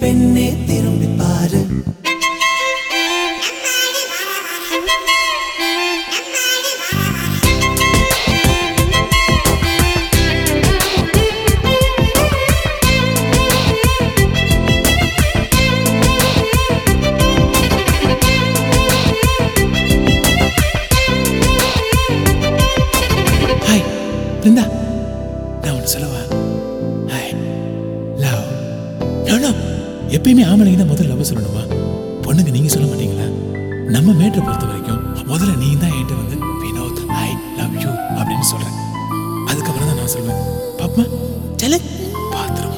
பெண்ணே திரும்பி பாரு ஹாய் பிருந்தா நான் ஒன்று சொல்லவா ஹாய் லவ் நானும் எப்பயுமே ஆம்பளைங்க தான் முதல்ல லவ் சொல்லணுமா பொண்ணுங்க நீங்க சொல்ல மாட்டீங்களா நம்ம மேட்டரை பொறுத்த வரைக்கும் முதல்ல நீ தான் என்கிட்ட வந்து வினோத் ஐ லவ் யூ அப்படின்னு சொல்றேன் அதுக்கப்புறம் தான் நான் சொல்வேன் பாப்பா செல பாத்துருவோம்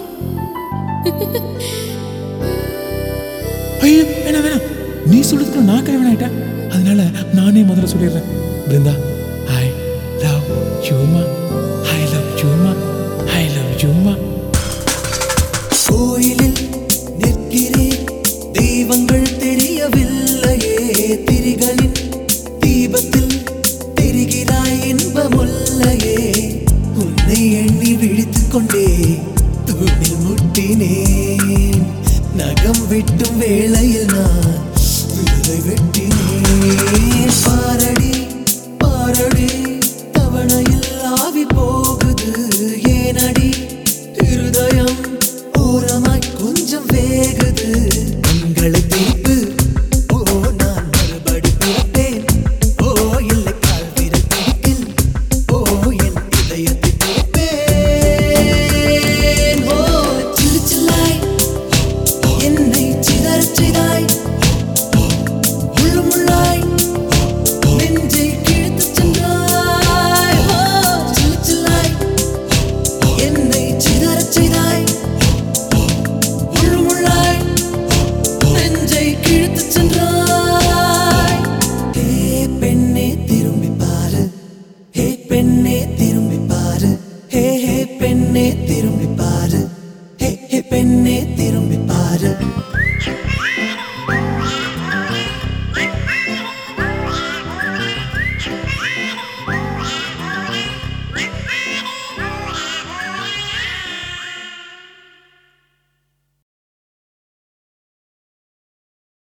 ஐயோ வேணாம் வேணாம் நீ சொல்றதுக்குள்ள நான் கை வேணாயிட்டேன் அதனால நானே முதல்ல சொல்லிடுறேன் பிருந்தா ஐ லவ் யூமா ஐ லவ் யூமா ஐ லவ் யூமா கோயிலில் நிற்கிறேன் தெய்வங்கள் தெரியவில்லையே திரிகளின் தீபத்தில் தெரிகிறாய் இன்பமுல்லையே உன்னை எண்ணி விழித்துக் கொண்டே தூணில் முட்டினேன் நகம் வெட்டும் வேளையில் நான் விரலை வெட்டினேன் பாரடி பாரடி